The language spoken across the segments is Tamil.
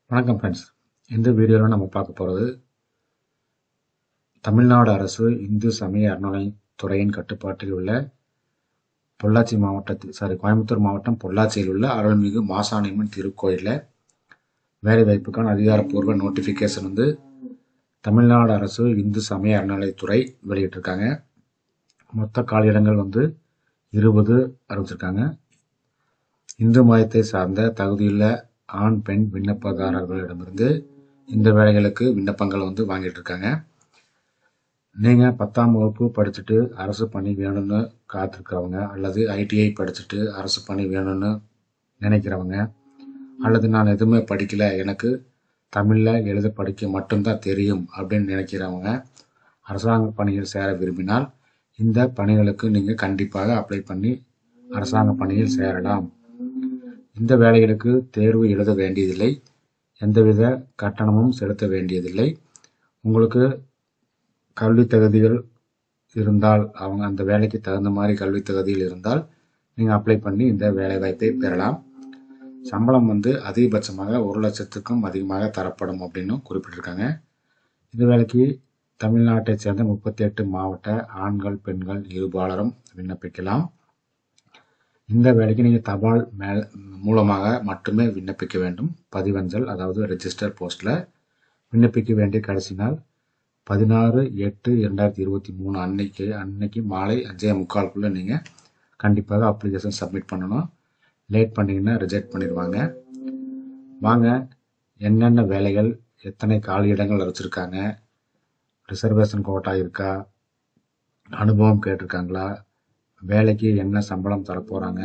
வணக்கம் ஃப்ரெண்ட்ஸ் இந்த வீடியோவில் நம்ம பார்க்க போகிறது தமிழ்நாடு அரசு இந்து சமய அறநிலைத்துறையின் கட்டுப்பாட்டில் உள்ள பொள்ளாச்சி மாவட்டத்தில் சாரி கோயம்புத்தூர் மாவட்டம் பொள்ளாச்சியில் உள்ள அருள்மிகு மாசாணியம்மன் திருக்கோயிலில் வேலை வாய்ப்புக்கான அதிகாரப்பூர்வ நோட்டிஃபிகேஷன் வந்து தமிழ்நாடு அரசு இந்து சமய அறநிலைத்துறை வெளியிட்டிருக்காங்க மொத்த காலியிடங்கள் வந்து இருபது அறிவிச்சிருக்காங்க இந்து மதத்தை சார்ந்த தகுதியுள்ள ஆண் பெண் விண்ணப்பதாரர்களிடமிருந்து இந்த வேலைகளுக்கு விண்ணப்பங்கள் வந்து வாங்கிட்டு இருக்காங்க நீங்கள் பத்தாம் வகுப்பு படிச்சுட்டு அரசு பணி வேணும்னு காத்திருக்கிறவங்க அல்லது ஐடிஐ படிச்சுட்டு அரசு பணி வேணும்னு நினைக்கிறவங்க அல்லது நான் எதுவுமே படிக்கல எனக்கு தமிழில் எழுத படிக்க மட்டும்தான் தெரியும் அப்படின்னு நினைக்கிறவங்க அரசாங்க பணியில் சேர விரும்பினால் இந்த பணிகளுக்கு நீங்கள் கண்டிப்பாக அப்ளை பண்ணி அரசாங்க பணியில் சேரலாம் இந்த வேலைகளுக்கு தேர்வு எழுத வேண்டியதில்லை எந்தவித கட்டணமும் செலுத்த வேண்டியதில்லை உங்களுக்கு கல்வி தகுதிகள் இருந்தால் அவங்க அந்த வேலைக்கு தகுந்த மாதிரி கல்வி தகுதியில் இருந்தால் நீங்கள் அப்ளை பண்ணி இந்த வேலை வாய்ப்பை பெறலாம் சம்பளம் வந்து அதிகபட்சமாக ஒரு லட்சத்துக்கும் அதிகமாக தரப்படும் அப்படின்னு குறிப்பிட்டிருக்காங்க இந்த வேலைக்கு தமிழ்நாட்டைச் சேர்ந்த முப்பத்தி எட்டு மாவட்ட ஆண்கள் பெண்கள் இருபாலரும் விண்ணப்பிக்கலாம் இந்த வேலைக்கு நீங்கள் தபால் மேல் மூலமாக மட்டுமே விண்ணப்பிக்க வேண்டும் பதிவஞ்சல் அதாவது ரெஜிஸ்டர் போஸ்ட்டில் விண்ணப்பிக்க வேண்டிய கடைசி நாள் பதினாறு எட்டு இரண்டாயிரத்தி இருபத்தி மூணு அன்னைக்கு அன்னைக்கு மாலை அஞ்சே முக்காலுக்குள்ளே நீங்கள் கண்டிப்பாக அப்ளிகேஷன் சப்மிட் பண்ணணும் லேட் பண்ணிங்கன்னா ரிஜெக்ட் பண்ணிடுவாங்க வாங்க என்னென்ன வேலைகள் எத்தனை காலி இடங்கள் வச்சுருக்காங்க ரிசர்வேஷன் கோட்டா இருக்கா அனுபவம் கேட்டிருக்காங்களா வேலைக்கு என்ன சம்பளம் தரப்போகிறாங்க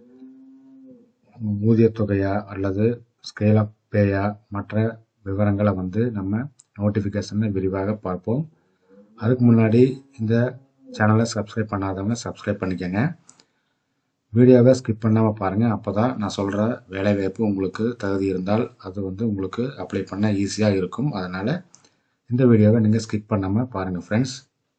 ஊதியத் தொகையா அல்லது ஸ்கேல் ஆஃப் பேயா மற்ற விவரங்களை வந்து நம்ம நோட்டிஃபிகேஷனில் விரிவாக பார்ப்போம் அதுக்கு முன்னாடி இந்த சேனலை சப்ஸ்கிரைப் பண்ணாதவங்க சப்ஸ்கிரைப் பண்ணிக்கோங்க வீடியோவை ஸ்கிப் பண்ணாமல் பாருங்கள் அப்போ தான் நான் சொல்கிற வேலைவாய்ப்பு உங்களுக்கு தகுதி இருந்தால் அது வந்து உங்களுக்கு அப்ளை பண்ண ஈஸியாக இருக்கும் அதனால் இந்த வீடியோவை நீங்கள் ஸ்கிப் பண்ணாமல் பாருங்கள் ஃப்ரெண்ட்ஸ்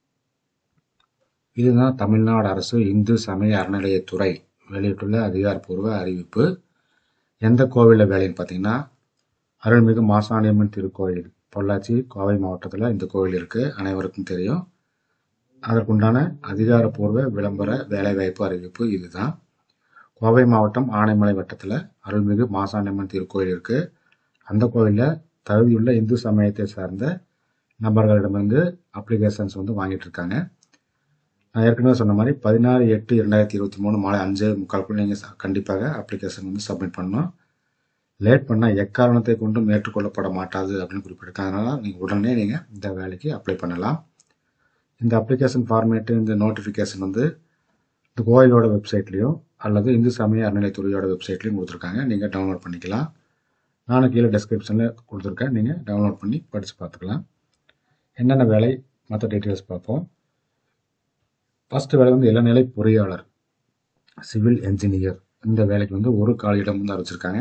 இதுதான் தமிழ்நாடு அரசு இந்து சமய அறநிலையத்துறை வெளியிட்டுள்ள அதிகாரப்பூர்வ அறிவிப்பு எந்த கோவிலில் வேலைன்னு பார்த்தீங்கன்னா அருள்மிகு மாசாணியம்மன் திருக்கோயில் பொள்ளாச்சி கோவை மாவட்டத்தில் இந்த கோவில் இருக்குது அனைவருக்கும் தெரியும் அதற்குண்டான அதிகாரப்பூர்வ விளம்பர வேலைவாய்ப்பு அறிவிப்பு இதுதான் கோவை மாவட்டம் ஆனைமலை வட்டத்தில் அருள்மிகு மாசாணியம்மன் திருக்கோயில் இருக்குது அந்த கோவிலில் தகுதியுள்ள இந்து சமயத்தை சார்ந்த நபர்களிடமிருந்து அப்ளிகேஷன்ஸ் வந்து வாங்கிட்டு இருக்காங்க நான் ஏற்கனவே சொன்ன மாதிரி பதினாறு எட்டு இரண்டாயிரத்தி இருபத்தி மூணு மாலை அஞ்சு முக்கால்குள்ள நீங்கள் கண்டிப்பாக அப்ளிகேஷன் வந்து சப்மிட் பண்ணணும் லேட் பண்ணால் எக்காரணத்தை கொண்டும் ஏற்றுக்கொள்ளப்பட மாட்டாது அப்படின்னு குறிப்பிட்டிருக்காங்க அதனால் நீங்கள் உடனே நீங்கள் இந்த வேலைக்கு அப்ளை பண்ணலாம் இந்த அப்ளிகேஷன் ஃபார்மேட்டு இந்த நோட்டிஃபிகேஷன் வந்து இந்த கோயிலோட வெப்சைட்லேயும் அல்லது இந்து சமய அறநிலைத்துறையோட வெப்சைட்லேயும் கொடுத்துருக்காங்க நீங்கள் டவுன்லோட் பண்ணிக்கலாம் நானும் கீழே டெஸ்கிரிப்ஷனில் கொடுத்துருக்கேன் நீங்கள் டவுன்லோட் பண்ணி படித்து பார்த்துக்கலாம் என்னென்ன வேலை மற்ற டீட்டெயில்ஸ் பார்ப்போம் ஃபஸ்ட்டு வேலை வந்து இளநிலை பொறியாளர் சிவில் என்ஜினியர் இந்த வேலைக்கு வந்து ஒரு காலியிடம் வந்து அறிவிச்சிருக்காங்க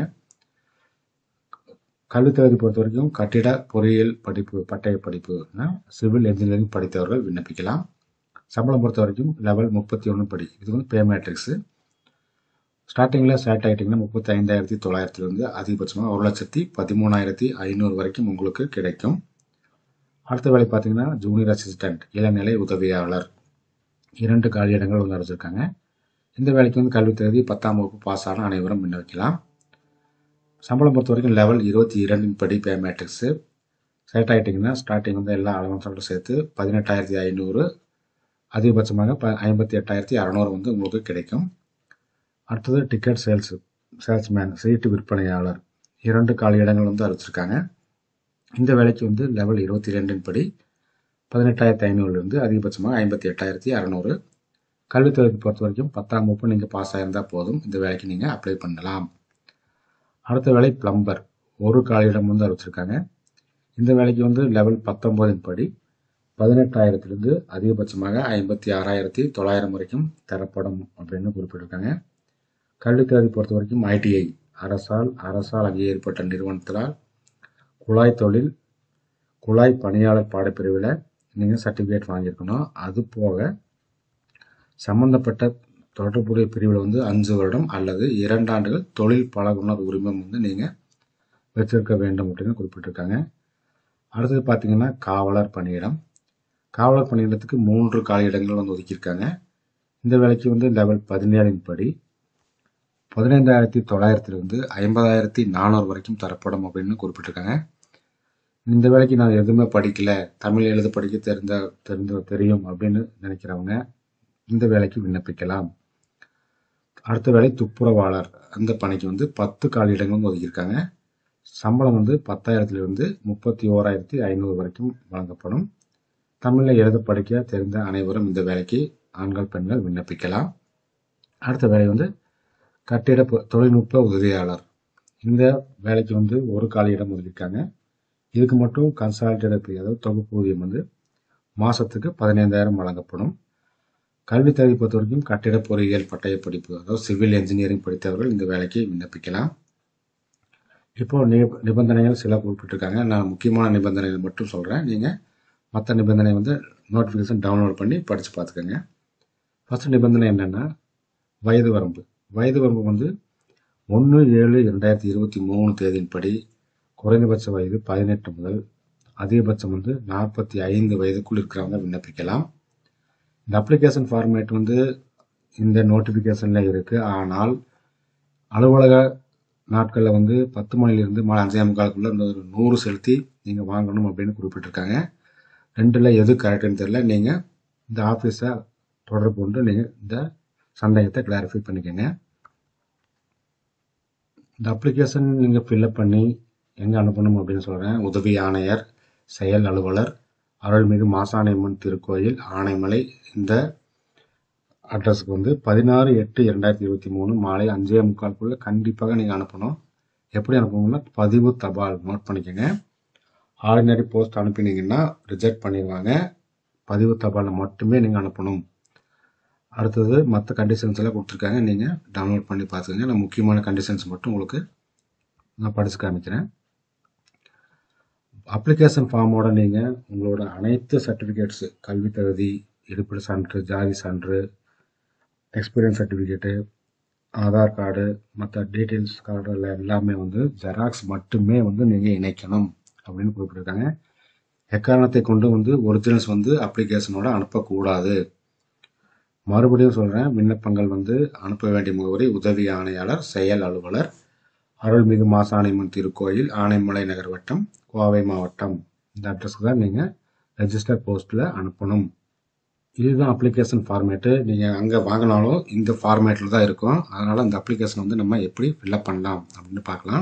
கல்வி தகுதி பொறுத்த வரைக்கும் கட்டிட பொறியியல் படிப்பு பட்டய படிப்புனா சிவில் என்ஜினியரிங் படித்தவர்கள் விண்ணப்பிக்கலாம் சம்பளம் பொறுத்த வரைக்கும் லெவல் முப்பத்தி ஒன்று படி இது வந்து பே மேட்ரிக்ஸு ஸ்டார்டிங்கில் சேட் ஆகிட்டிங்கன்னா முப்பத்தி ஐந்தாயிரத்தி தொள்ளாயிரத்துலேருந்து அதிகபட்சமாக ஒரு லட்சத்தி பதிமூணாயிரத்தி ஐநூறு வரைக்கும் உங்களுக்கு கிடைக்கும் அடுத்த வேலை பார்த்தீங்கன்னா ஜூனியர் அசிஸ்டண்ட் இளநிலை உதவியாளர் இரண்டு காலியிடங்கள் வந்து அறிவிச்சிருக்காங்க இந்த வேலைக்கு வந்து கல்வி தகுதி பத்தாம் வகுப்பு பாஸ் ஆன அனைவரும் விண்ணப்பிக்கலாம் சம்பளம் பொறுத்த வரைக்கும் லெவல் இருபத்தி இரண்டின் படி பே மேட்ரிக்ஸு செலக்ட் ஆகிட்டிங்கன்னா ஸ்டார்டிங் வந்து எல்லா அலவன்ஸோட சேர்த்து பதினெட்டாயிரத்தி ஐநூறு அதிகபட்சமாக ப ஐம்பத்தி எட்டாயிரத்தி அறநூறு வந்து உங்களுக்கு கிடைக்கும் அடுத்தது டிக்கெட் சேல்ஸு சேல்ஸ்மேன் சீட்டு விற்பனையாளர் இரண்டு காலியிடங்கள் வந்து அறிவிச்சிருக்காங்க இந்த வேலைக்கு வந்து லெவல் இருபத்தி ரெண்டின் படி பதினெட்டாயிரத்தி ஐநூறுலேருந்து அதிகபட்சமாக ஐம்பத்தி எட்டாயிரத்தி அறநூறு கல்வி தகுதி பொறுத்த வரைக்கும் பத்தாம் வகுப்பு நீங்கள் பாஸ் ஆகியிருந்தால் போதும் இந்த வேலைக்கு நீங்கள் அப்ளை பண்ணலாம் அடுத்த வேலை பிளம்பர் ஒரு காலியிடம் வந்து அறிவிச்சிருக்காங்க இந்த வேலைக்கு வந்து லெவல் பத்தொம்போதின் படி பதினெட்டாயிரத்துலேருந்து அதிகபட்சமாக ஐம்பத்தி ஆறாயிரத்தி தொள்ளாயிரம் வரைக்கும் தரப்படும் அப்படின்னு குறிப்பிட்டிருக்காங்க கல்வி தகுதி பொறுத்த வரைக்கும் ஐடிஐ அரசால் அரசால் அங்கீகரிக்கப்பட்ட நிறுவனத்தினால் குழாய் தொழில் குழாய் பணியாளர் பாடப்பிரிவில் நீங்கள் சர்டிஃபிகேட் வாங்கியிருக்கணும் அது போக சம்மந்தப்பட்ட தொடர்புடைய பிரிவில் வந்து அஞ்சு வருடம் அல்லது இரண்டு ஆண்டுகள் தொழில் பழகுனர் உரிமம் வந்து நீங்கள் வச்சிருக்க வேண்டும் அப்படின்னு குறிப்பிட்டிருக்காங்க அடுத்தது பார்த்தீங்கன்னா காவலர் பணியிடம் காவலர் பணியிடத்துக்கு மூன்று காலியிடங்கள் வந்து ஒதுக்கியிருக்காங்க இந்த வேலைக்கு வந்து லெவல் பதினேழின் படி பதினைந்தாயிரத்தி தொள்ளாயிரத்திலிருந்து ஐம்பதாயிரத்தி நானூறு வரைக்கும் தரப்படும் அப்படின்னு குறிப்பிட்டிருக்காங்க இந்த வேலைக்கு நான் எதுவுமே படிக்கல தமிழ் எழுத படிக்க தெரிந்த தெரிந்த தெரியும் அப்படின்னு நினைக்கிறவங்க இந்த வேலைக்கு விண்ணப்பிக்கலாம் அடுத்த வேலை துப்புரவாளர் அந்த பணிக்கு வந்து பத்து காலியிடங்கள் வந்து ஒதுக்கியிருக்காங்க சம்பளம் வந்து பத்தாயிரத்திலிருந்து முப்பத்தி ஓராயிரத்தி ஐநூறு வரைக்கும் வழங்கப்படும் தமிழில் எழுத படிக்க தெரிந்த அனைவரும் இந்த வேலைக்கு ஆண்கள் பெண்கள் விண்ணப்பிக்கலாம் அடுத்த வேலை வந்து கட்டிட பொ- தொழில்நுட்ப உதவியாளர் இந்த வேலைக்கு வந்து ஒரு காலியிடம் ஒதுக்கியிருக்காங்க இதுக்கு மட்டும் கன்சால்டேட் பே அதாவது தொகுப்பூதியம் வந்து மாசத்துக்கு பதினைந்தாயிரம் வழங்கப்படும் கல்வி தகுதி பொறுத்த வரைக்கும் கட்டிட பொறியியல் பட்டய படிப்பு அதாவது சிவில் இன்ஜினியரிங் படித்தவர்கள் இந்த வேலைக்கு விண்ணப்பிக்கலாம் இப்போ நி- நிபந்தனைகள் சில குறிப்பிட்டிருக்காங்க நான் முக்கியமான நிபந்தனைகள் மட்டும் சொல்கிறேன் நீங்கள் மற்ற நிபந்தனை வந்து நோட்டிஃபிகேஷன் டவுன்லோட் பண்ணி படித்து பார்த்துக்கோங்க ஃபர்ஸ்ட் நிபந்தனை என்னென்னா வயது வரம்பு வயது வரம்பு வந்து ஒன்று ஏழு ரெண்டாயிரத்தி இருபத்தி மூணு தேதியின்படி குறைந்தபட்ச வயது பதினெட்டு முதல் அதிகபட்சம் வந்து நாற்பத்தி ஐந்து வயதுக்குள் இருக்கிறவங்க விண்ணப்பிக்கலாம் இந்த அப்ளிகேஷன் ஃபார்மேட் வந்து இந்த நோட்டிஃபிகேஷனில் இருக்குது ஆனால் அலுவலக நாட்களில் வந்து பத்து மணிலிருந்து மாலை அஞ்சே முக்காலுக்குள்ள இந்த ஒரு நூறு செலுத்தி நீங்கள் வாங்கணும் அப்படின்னு குறிப்பிட்டிருக்காங்க ரெண்டில் எது கரெக்டுன்னு தெரியல நீங்கள் இந்த ஆஃபீஸை தொடர்பு கொண்டு நீங்கள் இந்த சந்தேகத்தை கிளாரிஃபை பண்ணிக்கோங்க இந்த அப்ளிகேஷன் நீங்கள் ஃபில்அப் பண்ணி எங்கே அனுப்பணும் அப்படின்னு சொல்கிறேன் உதவி ஆணையர் செயல் அலுவலர் அருள்மிகு மாசாணியம்மன் திருக்கோயில் ஆனைமலை இந்த அட்ரஸுக்கு வந்து பதினாறு எட்டு இரண்டாயிரத்தி இருபத்தி மூணு மாலை அஞ்சே முக்காலுக்குள்ளே கண்டிப்பாக நீங்கள் அனுப்பணும் எப்படி அனுப்பணும்னா பதிவு தபால் நோட் பண்ணிக்கோங்க ஆர்டினரி போஸ்ட் அனுப்பினீங்கன்னா ரிஜெக்ட் பண்ணிடுவாங்க பதிவு தபாலில் மட்டுமே நீங்கள் அனுப்பணும் அடுத்தது மற்ற கண்டிஷன்ஸ் எல்லாம் கொடுத்துருக்காங்க நீங்கள் டவுன்லோட் பண்ணி பார்த்துக்கோங்க நான் முக்கியமான கண்டிஷன்ஸ் மட்டும் உங்களுக்கு நான் படிச்சு காமிக்கிறேன் அப்ளிகேஷன் ஃபார்மோட நீங்கள் உங்களோட அனைத்து சர்டிஃபிகேட்ஸு கல்வி தகுதி இருப்பிட சான்று ஜாதி சான்று எக்ஸ்பீரியன்ஸ் சர்டிஃபிகேட்டு ஆதார் கார்டு மற்ற டீட்டெயில்ஸ் கார்டில் எல்லாமே வந்து ஜெராக்ஸ் மட்டுமே வந்து நீங்கள் இணைக்கணும் அப்படின்னு குறிப்பிட்டிருக்காங்க எக்காரணத்தை கொண்டு வந்து ஒரிஜினல்ஸ் வந்து அப்ளிகேஷனோட அனுப்பக்கூடாது மறுபடியும் சொல்கிறேன் விண்ணப்பங்கள் வந்து அனுப்ப வேண்டிய முகவரி உதவி ஆணையாளர் செயல் அலுவலர் அருள்மிகு மாசாணியம்மன் திருக்கோயில் ஆனைமலை நகர் வட்டம் கோவை மாவட்டம் இந்த அட்ரஸ்க்கு தான் நீங்கள் ரெஜிஸ்டர் போஸ்ட்டில் அனுப்பணும் இதுதான் அப்ளிகேஷன் ஃபார்மேட்டு நீங்கள் அங்கே வாங்கினாலும் இந்த ஃபார்மேட்டில் தான் இருக்கும் அதனால் இந்த அப்ளிகேஷன் வந்து நம்ம எப்படி ஃபில்அப் பண்ணலாம் அப்படின்னு பார்க்கலாம்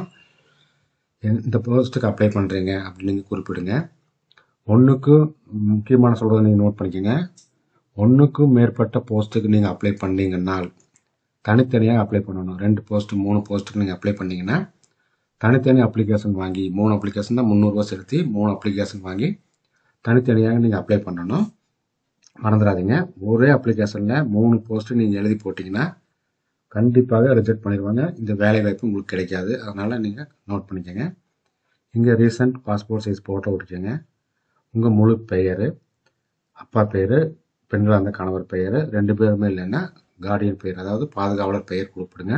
இந்த போஸ்ட்டுக்கு அப்ளை பண்ணுறீங்க அப்படின்னு நீங்கள் குறிப்பிடுங்க ஒன்றுக்கு முக்கியமான சொல்கிறத நீங்கள் நோட் பண்ணிக்கோங்க ஒன்றுக்கும் மேற்பட்ட போஸ்ட்டுக்கு நீங்கள் அப்ளை பண்ணீங்கன்னால் தனித்தனியாக அப்ளை பண்ணணும் ரெண்டு போஸ்ட்டு மூணு போஸ்ட்டுக்கு நீங்கள் அப்ளை பண்ணீங்கன்னா தனித்தனி அப்ளிகேஷன் வாங்கி மூணு அப்ளிகேஷன் தான் முந்நூறுரூவா செலுத்தி மூணு அப்ளிகேஷன் வாங்கி தனித்தனியாக நீங்கள் அப்ளை பண்ணணும் மறந்துடாதீங்க ஒரே அப்ளிகேஷனில் மூணு போஸ்ட்டு நீங்கள் எழுதி போட்டிங்கன்னா கண்டிப்பாக ரிஜெக்ட் பண்ணிடுவாங்க இந்த வேலை வாய்ப்பு உங்களுக்கு கிடைக்காது அதனால் நீங்கள் நோட் பண்ணிக்கோங்க இங்கே ரீசன்ட் பாஸ்போர்ட் சைஸ் ஃபோட்டோ விட்டுக்கோங்க உங்கள் முழு பெயர் அப்பா பேர் பெண்களாக இருந்த கணவர் பெயர் ரெண்டு பேருமே இல்லைன்னா கார்டியன் பெயர் அதாவது பாதுகாவலர் பெயர் குறிப்பிடுங்க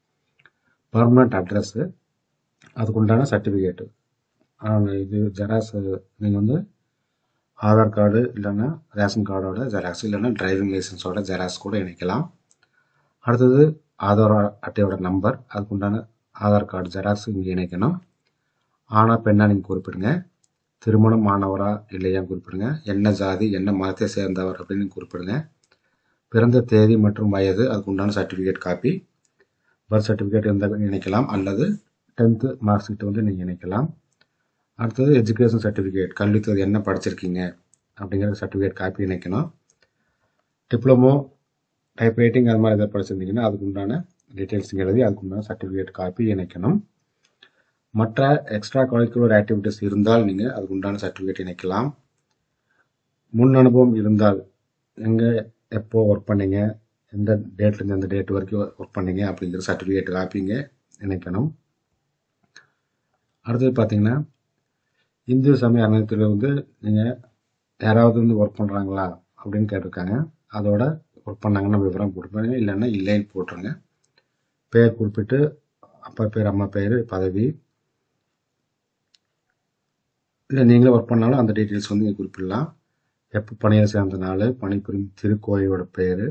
பர்மனண்ட் அட்ரஸ்ஸு அதுக்குண்டான சர்டிஃபிகேட்டு இது ஜெராக்ஸ் நீங்கள் வந்து ஆதார் கார்டு இல்லைன்னா ரேஷன் கார்டோட ஜெராக்ஸ் இல்லைன்னா டிரைவிங் லைசன்ஸோட ஜெராக்ஸ் கூட இணைக்கலாம் அடுத்தது ஆதார் அட்டையோட நம்பர் அதுக்குண்டான ஆதார் கார்டு ஜெராக்ஸ் இங்கே இணைக்கணும் ஆனா பெண்ணா நீங்கள் குறிப்பிடுங்க திருமணம் ஆனவரா இல்லையா குறிப்பிடுங்க என்ன ஜாதி என்ன மதத்தை சேர்ந்தவர் அப்படின்னு குறிப்பிடுங்க பிறந்த தேதி மற்றும் வயது அதுக்குண்டான சர்டிஃபிகேட் காப்பி பர்த் சர்டிஃபிகேட் இருந்தால் இணைக்கலாம் அல்லது டென்த்து மார்க் ஷீட் வந்து நீங்கள் இணைக்கலாம் அடுத்தது எஜுகேஷன் சர்டிஃபிகேட் கல்வித்தொகை என்ன படிச்சிருக்கீங்க அப்படிங்கிற சர்டிஃபிகேட் காப்பி இணைக்கணும் டிப்ளமோ டைப் ரைட்டிங் அது மாதிரி எதாவது படிச்சிருந்தீங்கன்னா அதுக்கு உண்டான டீட்டெயில்ஸ் எழுதி அதுக்கு உண்டான சர்டிஃபிகேட் காப்பி இணைக்கணும் மற்ற எக்ஸ்ட்ரா கரிக்குலர் ஆக்டிவிட்டீஸ் இருந்தால் நீங்கள் அதுக்கு உண்டான சர்டிஃபிகேட் இணைக்கலாம் முன் அனுபவம் இருந்தால் எங்கே எப்போ ஒர்க் பண்ணீங்க எந்த டேட்லேருந்து எந்த டேட் வரைக்கும் ஒர்க் பண்ணீங்க அப்படிங்கிற சர்டிஃபிகேட் காப்பிங்க இணைக்கணும் அடுத்தது பார்த்தீங்கன்னா இந்து சமய அறநிலையத்தில் வந்து நீங்கள் யாராவது வந்து ஒர்க் பண்ணுறாங்களா அப்படின்னு கேட்டிருக்காங்க அதோட ஒர்க் பண்ணாங்கன்னா விவரம் கொடுப்பாங்க இல்லைன்னா இல்லைன்னு போட்டுருங்க பேர் குறிப்பிட்டு அப்பா பேர் அம்மா பேர் பதவி இல்லை நீங்களே ஒர்க் பண்ணாலும் அந்த டீட்டெயில்ஸ் வந்து நீங்கள் குறிப்பிடலாம் எப்போ பணியில் சேர்ந்த நாள் பணிபுரியும் திருக்கோயிலோட பேர்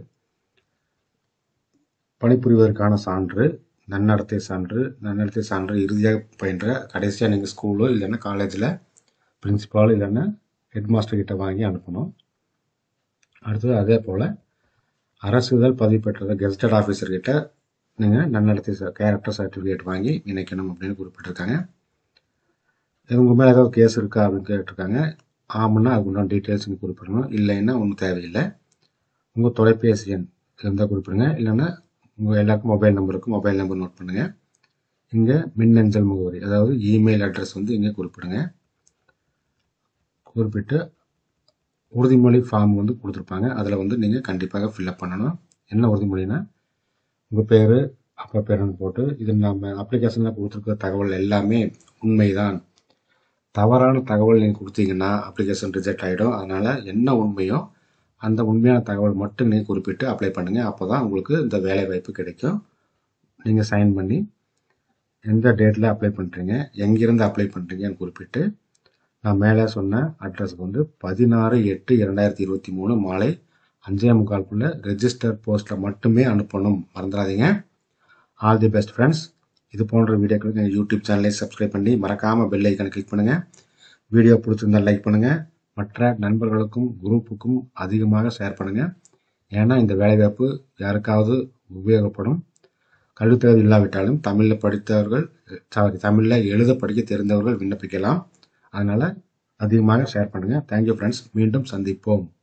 பணிபுரிவதற்கான சான்று நன்னடத்தை சான்று நன்னடத்தை சான்று இறுதியாக பயின்ற கடைசியாக நீங்கள் ஸ்கூலோ இல்லைன்னா காலேஜில் பிரின்சிபால் இல்லைன்னா ஹெட் மாஸ்டர் கிட்ட வாங்கி அனுப்பணும் அடுத்தது அதே போல் அரசு இதழ் பதிவு பெற்ற கெஸ்டட் ஆஃபீஸர் கிட்ட நீங்கள் நன்னடத்தை கேரக்டர் சர்டிஃபிகேட் வாங்கி இணைக்கணும் அப்படின்னு குறிப்பிட்டிருக்காங்க உங்கள் மேலே ஏதாவது கேஸ் இருக்கா அப்படின்னு கேட்டிருக்காங்க ஆமான்னா அதுக்கு உண்டான டீட்டெயில்ஸ் நீங்கள் குறிப்பிடணும் இல்லைன்னா ஒன்றும் தேவையில்லை உங்கள் தொலைபேசி எண் இருந்தால் குறிப்பிடுங்க இல்லைன்னா உங்கள் எல்லாருக்கும் மொபைல் நம்பருக்கு மொபைல் நம்பர் நோட் பண்ணுங்கள் இங்கே மின்னஞ்சல் முகவரி அதாவது இமெயில் அட்ரஸ் வந்து இங்கே குறிப்பிடுங்க குறிப்பிட்டு உறுதிமொழி ஃபார்ம் வந்து கொடுத்துருப்பாங்க அதில் வந்து நீங்கள் கண்டிப்பாக ஃபில்அப் பண்ணணும் என்ன உறுதிமொழினா உங்கள் பேர் அப்பா பேருன்னு போட்டு இது நம்ம அப்ளிகேஷனில் கொடுத்துருக்க தகவல் எல்லாமே உண்மைதான் தவறான தகவல் நீங்கள் கொடுத்தீங்கன்னா அப்ளிகேஷன் ரிஜெக்ட் ஆகிடும் அதனால் என்ன உண்மையோ அந்த உண்மையான தகவல் மட்டும் நீங்கள் குறிப்பிட்டு அப்ளை பண்ணுங்கள் அப்போ தான் உங்களுக்கு இந்த வேலை வாய்ப்பு கிடைக்கும் நீங்கள் சைன் பண்ணி எந்த டேட்டில் அப்ளை பண்ணுறீங்க எங்கேருந்து அப்ளை பண்ணுறீங்கன்னு குறிப்பிட்டு நான் மேலே சொன்ன அட்ரஸ்க்கு வந்து பதினாறு எட்டு இரண்டாயிரத்தி இருபத்தி மூணு மாலை அஞ்சே முக்கால்குள்ளே ரெஜிஸ்டர் போஸ்ட்டில் மட்டுமே அனுப்பணும் மறந்துடாதீங்க ஆல் தி பெஸ்ட் ஃப்ரெண்ட்ஸ் இது போன்ற வீடியோக்களுக்கு எங்கள் யூடியூப் சேனலை சப்ஸ்கிரைப் பண்ணி மறக்காமல் பெல் ஐக்கனை கிளிக் பண்ணுங்கள் வீடியோ பிடிச்சிருந்தால் லைக் பண்ணுங்கள் மற்ற நண்பர்களுக்கும் குரூப்புக்கும் அதிகமாக ஷேர் பண்ணுங்கள் ஏன்னா இந்த வேலைவாய்ப்பு யாருக்காவது உபயோகப்படும் கல்வித்தகுதி இல்லாவிட்டாலும் தமிழில் படித்தவர்கள் சாரி தமிழில் எழுத படிக்க தெரிந்தவர்கள் விண்ணப்பிக்கலாம் அதனால் அதிகமாக ஷேர் பண்ணுங்கள் தேங்க்யூ ஃப்ரெண்ட்ஸ் மீண்டும் சந்திப்போம்